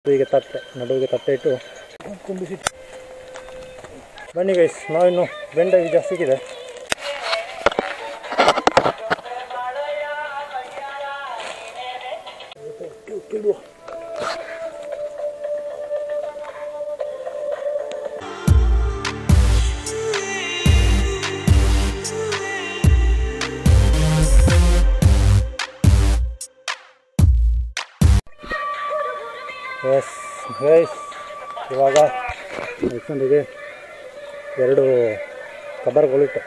ನಡುವಿಗೆ ತಟ್ಟೆ ನಡುವಿಗೆ ತಟ್ಟೆ ಇಟ್ಟು ತುಂಬಿಸಿ ಬನ್ನಿ ಗೈಸ್ ನಾವಿನ್ನು ಬೆಂಡೆ ಬೀಜ ಸಿಕ್ಕಿದೆ ಇಡುವ ಎಸ್ ಗೈಸ್ ಇವಾಗ ಅಲ್ಸಂದಿಗೆ ಎರಡು ಕಬರ್ಗಳಿಟ್ಟು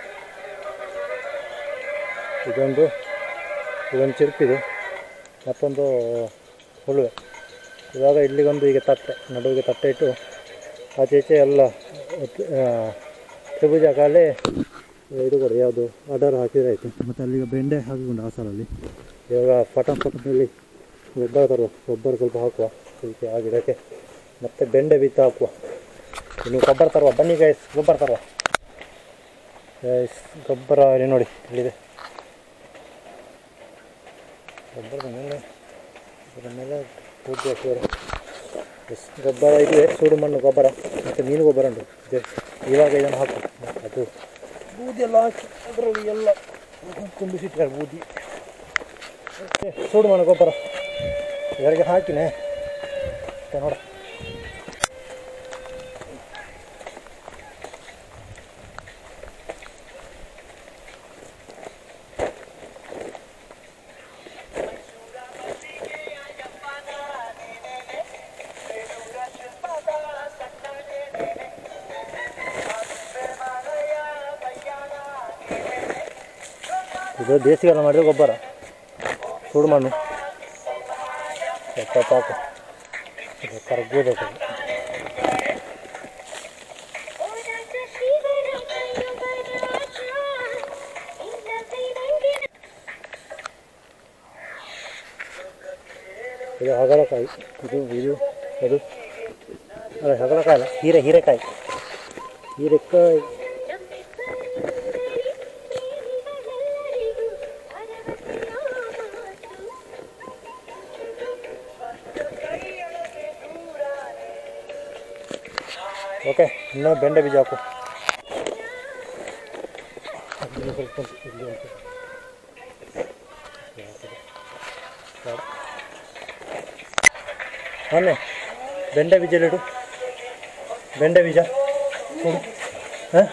ಇದೊಂದು ಇದೊಂದು ಚಿರ್ಪಿದು ಮತ್ತೊಂದು ಹುಳುವೆ ಇವಾಗ ಇಲ್ಲಿಗೊಂದು ಈಗ ತಟ್ಟೆ ನಡುವಿಗೆ ತಟ್ಟೆ ಇಟ್ಟು ಆಚೆ ಈಚೆ ಎಲ್ಲ ಆ, ತ್ರಿಭುಜ ಕಾಲೇ ಇದು ಕೊಡಿ ಯಾವುದು ಆಧಾರ ಹಾಕಿದ್ರೆ ಆಯಿತು ಮತ್ತು ಅಲ್ಲಿಗೆ ಬೆಂಡೆ ಹಾಕಿಕೊಂಡು ಆ ಸಾಲಲ್ಲಿ ಇವಾಗ ಪಟನ್ ಪಟನಲ್ಲಿ ಗೊಬ್ಬರ ತರುವ ಗೊಬ್ಬರ ಸ್ವಲ್ಪ ಹಾಕುವ ಇದಕ್ಕೆ ಆ ಗಿಡಕ್ಕೆ ಮತ್ತು ಬೆಂಡೆ ಬಿತ್ತು ಹಾಕುವ ಇನ್ನು ಗೊಬ್ಬರ ತರುವ ಬನ್ನಿ ಗೈಸ್ ಗೊಬ್ಬರ ತರುವ ಗೈಸ್ ಗೊಬ್ಬರ ಇಲ್ಲಿ ನೋಡಿ ಇಲ್ಲಿದೆ ಗೊಬ್ಬರದ ಮೇಲೆ ಅದರ ಮೇಲೆ ಪೂರ್ತಿ ಹಾಕಿದ್ದಾರೆ ಎಸ್ ಗೊಬ್ಬರ ಇದೆ ಸುಡು ಮಣ್ಣು ಗೊಬ್ಬರ ಮತ್ತು ಮೀನು ಗೊಬ್ಬರ ಉಂಟು ಇದೆ. ಇವಾಗ ಇದನ್ನು ಹಾಕು ಅದು ಬೂದಿ ಎಲ್ಲ ಹಾಕಿ ಅದರಲ್ಲಿ ಎಲ್ಲ ತುಂಬಿಸಿಟ್ಟಿದ್ದಾರೆ ಬೂದಿ ಮತ್ತೆ ಸುಡು ಮಣ್ಣು ಗೊಬ್ಬರ ಇದರಿಗೆ ಹಾಕಿನೇ ಮತ್ತೆ ನೋಡ ಇದು ದೇಸಿಗೆಲ್ಲ ಮಾಡಿದ ಗೊಬ್ಬರ ಸುಡು ಮಣ್ಣು ಸ್ವಲ್ಪ ಹಾಕು ಇದು ಕರಗಬೇಕು ಇದು ಹಗಲಕಾಯಿ ಇದು ಇದು ಅದು ಅಲ್ಲ ಹಗಲಕಾಯಿ ಅಲ್ಲ ಹೀರೆ ಹೀರೆಕಾಯಿ ಹೀರೆಕಾಯಿ ಓಕೆ ಇನ್ನೂ ಬೆಂಡೆ ಬೀಜ ಹಾಕು ಇಲ್ಲಿ ಸ್ವಲ್ಪ ಉಂಟು, ಇಲ್ಲಿ ಉಂಟು. ಬೇಡ. ಮೊನ್ನೆ ಬೆಂಡೆ ಬೀಜ ಇಡು ಬೆಂಡೆ ಬೀಜ ಕೊಡು ಹಾಂ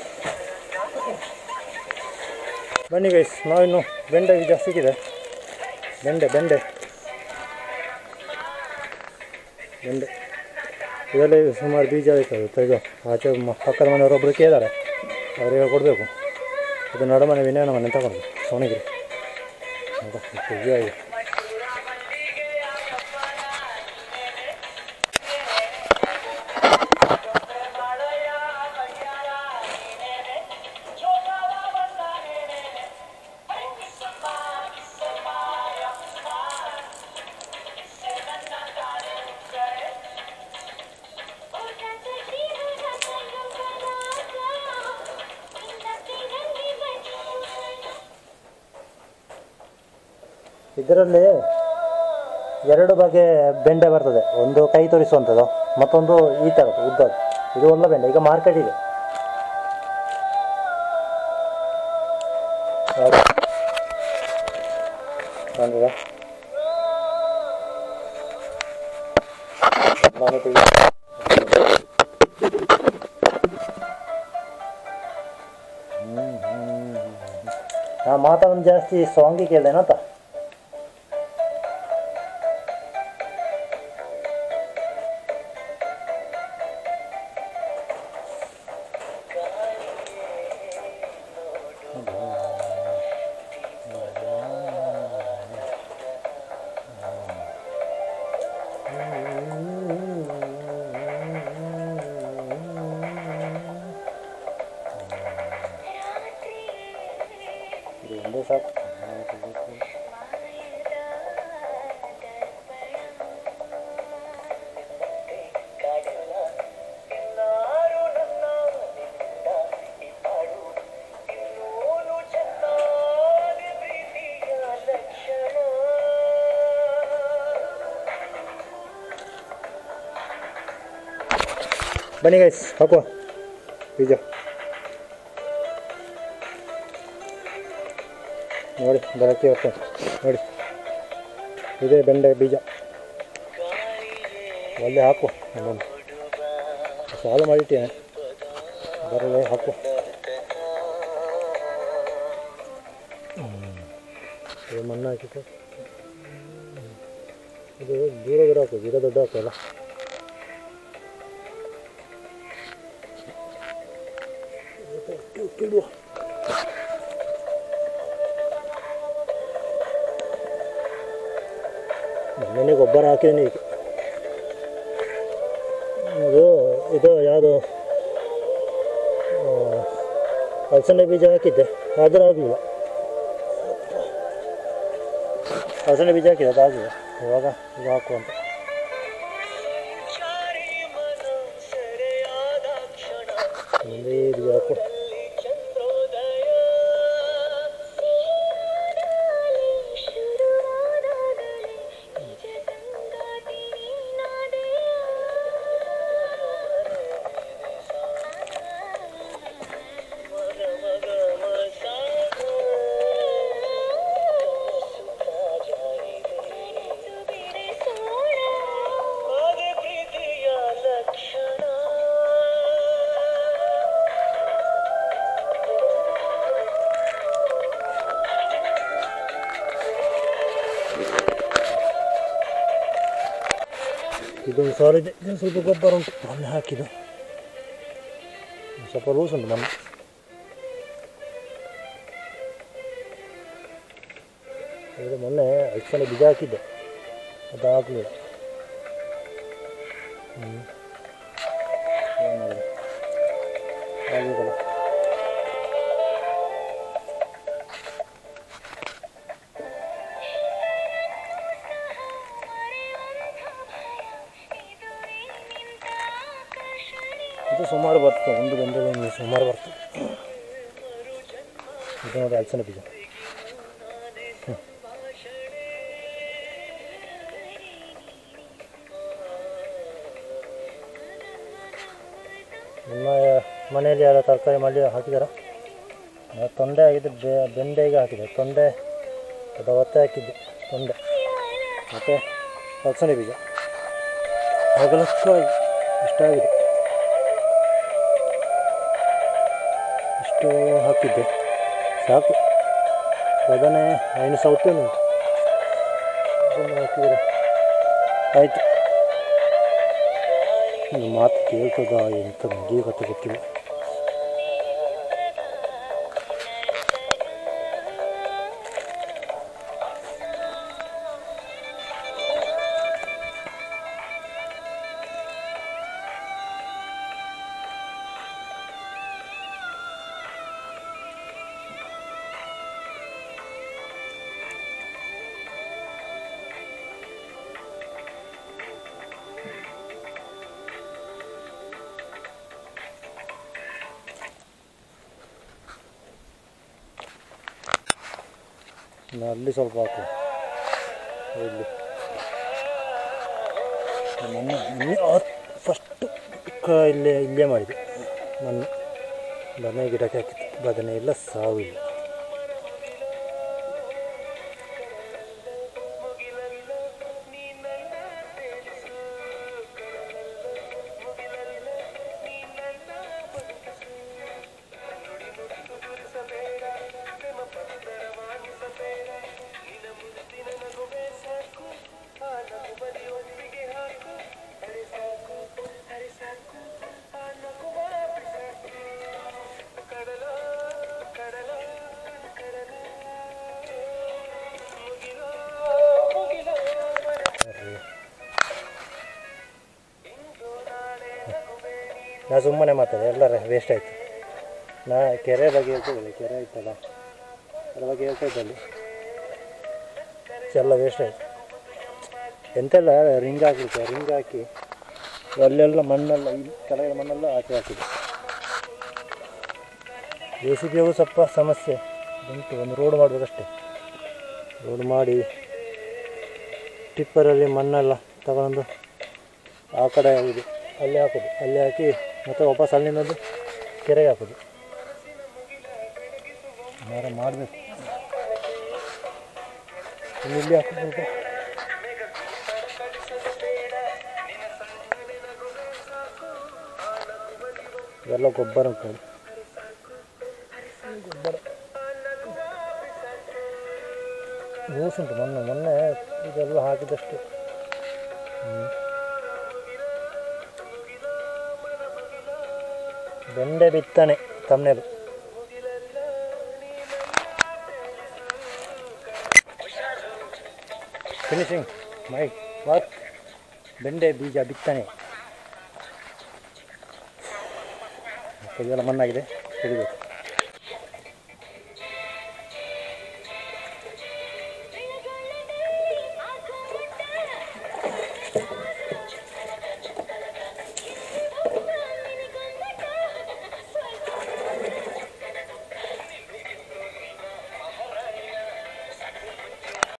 ಬನ್ನಿ ಗೈಸ್ ನಾವಿನ್ನು ಬೆಂಡೆ ಬೀಜ ಸಿಕ್ಕಿದೆ ಬೆಂಡೆ ಬೆಂಡೆ ಬೆಂಡೆ ಇದರಲ್ಲಿ ಸುಮಾರು ಬೀಜ ಬೇಕಾಗುತ್ತೆ ತೆಗೆದು ಆಚೆ ಮ- ಪಕ್ಕದ ಮನೆಯವರೊಬ್ಬರು ಕೇಳಿದ್ದಾರೆ ಅವರಿಗೆ ಕೊಡಬೇಕು ಇದು ನಡುಮನೆ ವಿನಯನ ಮನೆ ತಗೊಂಡು ಸೋಣಗಿರಿ ನೋಡು, ಎಷ್ಟು ಬೀಜ ಇದೆ. ಇದರಲ್ಲಿ ಎರಡು ಬಗೆ ಬೆಂಡೆ ಬರ್ತದೆ ಒಂದು ಕೈ ತೋರಿಸುವಂಥದ್ದು ಮತ್ತೊಂದು ಈ ಥರದ್ದು ಉದ್ದದ್ದು ಇದು ಒಳ್ಳೆ ಬೆಂಡೆ ಈಗ ಮಾರ್ಕೆಟ್ ಇದೆ ಯಾವ್ದು? ಬಂದಿದೆ? ನಾನು ತೆಗಿ- ಹ್ಮ್, ಹ್ಮ್, ಹ್ಮ್. ನಾ ಮಾತಾಡೋದು ಜಾಸ್ತಿ ಸಾಂಗಿಗೆ ಕೇಳ್ದೇನಂತ ಇದು ಒಂದೇ ಸಾಕು ಬನ್ನಿ ಗೈಸ್ ಹಾಕುವ ಬೀಜ ನೋಡಿ ಬೆಳಗ್ಗೆ ಹೊತ್ತು ನೋಡಿ ಇದೇ ಬೆಂಡೆ ಬೀಜ ಒಳ್ಳೆ ಹಾಕು ಒಂದೊಂದು ಸಾಲು ಮಾಡಿಟ್ಟೆ ಬರಲೇ ಹಾಕು ಹ್ಮ್. ಇದು ಮಣ್ಣು ಹಾಕಿತ್ತು ಹ್ಮ್. ಇದು ದೂರ ದೂರ ಹಾಕು ಗಿಡ ದೊಡ್ಡ ಹಾಕಲ್ಲ ಕಿಡುವ ಮನೆಗೆ ಗೊಬ್ಬರ ಹಾಕಿದ್ದೀನಿ ಈಗ ಅದು ಇದು ಯಾವುದು ಅಲಸಂದೆ ಬೀಜ ಹಾಕಿದ್ದೆ ಆದರೂ ಆಗಲಿಲ್ಲ ಅಲಸಂದೆ ಬೀಜ ಹಾಕಿದೆ ಅದಾಗಲಿಲ್ಲ ಇವಾಗ ಇದು ಹಾಕು ಅಂತ ಮುಂದೆ ಬೀಜ ಹಾಕು ಇದೊಂದು ಸಾವಿರ ಇದೆ ಇದೊಂದು ಸ್ವಲ್ಪ ಗೊಬ್ಬರ ಉಂಟು ಮೊನ್ನೆ ಹಾಕಿದ್ದು ಸ್ವಲ್ಪ ಲೂಸ್ ಉಂಟು ಮೊನ್ನೆ ಇದು ಮೊನ್ನೆ ಅಲ್ಸನೆ ಬೀಜ ಹಾಕಿದ್ದೆ ಅದು ಆಗಲಿಲ್ಲ ಹ್ಞೂ ಏನು ಮಾಡೋದು ಆಗಲಿಲ್ಲ ಇದು ಸುಮಾರು ಬರ್ತದೆ ಒಂದು ಗಂಟೆಗೆ ಸುಮಾರು ಬರ್ತದೆ ಇದು ನೋಡಿ ಹಲಸಿನ ಬೀಜ ಹ್ಮ್. ನಿಮ್ಮ ಮನೆಯಲ್ಲಿ ಯಾರು ತರಕಾರಿ ಮಾಡಿ ಹಾಕಿದಾರ ನಾವು ತೊಂಡೆ ಆಗಿದೆ ಬೆ ಬೆಂಡೆಗೆ ಹಾಕಿದೆ ತೊಂಡೆ ಅಥವಾ ಒತ್ತೆ ಹಾಕಿದ್ದೆ ತೊಂಡೆ ಮತ್ತು ಹಲಸಿನ ಬೀಜ ಅಗಲಕ್ಕಾಗಿ ಇಷ್ಟಾಗಿದೆ ಇಷ್ಟು ಹಾಕಿದ್ದೆ ಸಾಕು ಬದನೆ ಐನು ಸೌತೆ ಉಂಟು ಇದನ್ನು ಹಾಕಿದರೆ ಆಯಿತು ಒಂದು ಮಾತು ಕೇಳ್ತದ ಎಂತ ನನಗೆ ಕತೆ ಗೊತ್ತಿಲ್ಲ ಇನ್ನು ಅಲ್ಲಿ ಸ್ವಲ್ಪ ಹಾಕು ಇಲ್ಲಿ ಮಣ್ಣು ಇಲ್ಲಿ ಫಸ್ಟು ಇಲ್ಲೇ ಇಲ್ಲೇ ಮಾಡಿದೆ ಮಣ್ಣು ಬದನೆ ಗಿಡಕ್ಕೆ ಹಾಕಿತ್ತು ಬದನೆ ಇಲ್ಲ ಸಾವಿಲ್ಲ ನಾ ಸುಮ್ಮನೆ ಮಾತಾಡಿ ಎಲ್ಲರ ವೇಸ್ಟ್ ಆಯಿತು ನಾ ಕೆರೆ ಬಗ್ಗೆ ಹೇಳ್ತಿದ್ದೆ ಕೆರೆ ಇತ್ತಲ್ಲ ಅದ್ರ ಬಗ್ಗೆ ಹೇಳ್ತಾ ಇದ್ದಲ್ಲಿ ಎಲ್ಲ ವೇಸ್ಟ್ ಆಯಿತು ಎಂತೆಲ್ಲ ರಿಂಗ್ ಹಾಕಲಿಕ್ಕೆ ರಿಂಗ್ ಹಾಕಿ ಅಲ್ಲೆಲ್ಲ ಮಣ್ಣೆಲ್ಲ ಇಲ್ಲಿ ಕೆಳಗಡೆ ಮಣ್ಣೆಲ್ಲ ಆಚೆ ಹಾಕಿದೆ ಜೆ ಸಿ ಬಿಗೂ ಸ್ವಲ್ಪ ಸಮಸ್ಯೆ ಉಂಟು ಒಂದು ರೋಡ್ ಮಾಡಬೇಕಷ್ಟೆ ರೋಡ್ ಮಾಡಿ ಟಿಪ್ಪರಲ್ಲಿ ಮಣ್ಣೆಲ್ಲ ತಗೊಂಡು ಆ ಕಡೆ ಇದು ಅಲ್ಲಿ ಹಾಕೋದು ಅಲ್ಲಿ ಹಾಕಿ ಮತ್ತು ವಾಪಸ್ ಅಲ್ಲಿಂದೊಂದು ಕೆರೆಗೆ ಹಾಕೋದು ಮಾರ ಮಾಡಬೇಕು ಇನ್ನು ಇಲ್ಲಿ ಹಾಕೋದು ಸ್ವಲ್ಪ ಇವೆಲ್ಲ ಗೊಬ್ಬರ ಉಂಟು ಗೊಬ್ಬರ ಯೂಸ್ ಉಂಟು ಮೊನ್ನೆ ಮೊನ್ನೆ ಇದೆಲ್ಲ ಹಾಕಿದಷ್ಟು ಹ್ಮ್. ಬೆಂಡೆ ಬಿತ್ತನೆ ತಮ್ಮನೇದು ಫಿನಿಶಿಂಗ್ ಮೈ ವರ್ಕ್ ಬೆಂಡೆ ಬೀಜ ಬಿತ್ತನೆ ಮತ್ತೆ ಇದೆಲ್ಲ ಮಣ್ಣಾಗಿದೆ ತೆಗಿಬೇಕು